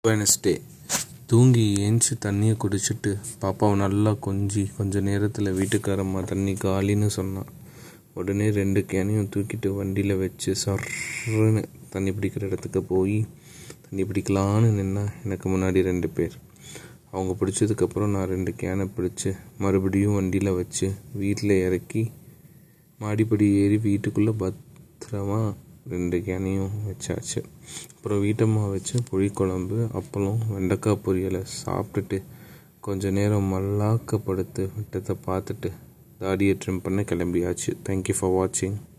Wednesday தூங்கி ஏஞ்சி தண்ணியை குடிச்சிட்டு பாப்பாவை நல்லா கொஞ்சி கொஞ்ச நேரத்தில் வீட்டுக்காரம்மா தண்ணி காலின்னு சொன்னான் உடனே ரெண்டு கேனையும் தூக்கிட்டு வண்டியில் வச்சு சர்ன்னு தண்ணி பிடிக்கிற இடத்துக்கு போய் தண்ணி பிடிக்கலான்னு நின்னா எனக்கு முன்னாடி ரெண்டு பேர் அவங்க பிடிச்சதுக்கப்புறம் நான் ரெண்டு கேனை பிடிச்சி மறுபடியும் வண்டியில் வச்சு வீட்டில் இறக்கி மாடிப்படி ஏறி வீட்டுக்குள்ளே பத்திரமா ரெண்டு கேனையும் வச்சாச்சு அப்புறம் வீட்டம்மா வச்சு புளிக்குழம்பு அப்பளம் வெண்டைக்காய் பொரியலை சாப்பிட்டுட்டு கொஞ்ச நேரம் மல்லாக்க படுத்து விட்டதை பார்த்துட்டு தாடியை ட்ரிம் பண்ண கிளம்பியாச்சு தேங்க்யூ ஃபார் வாட்சிங்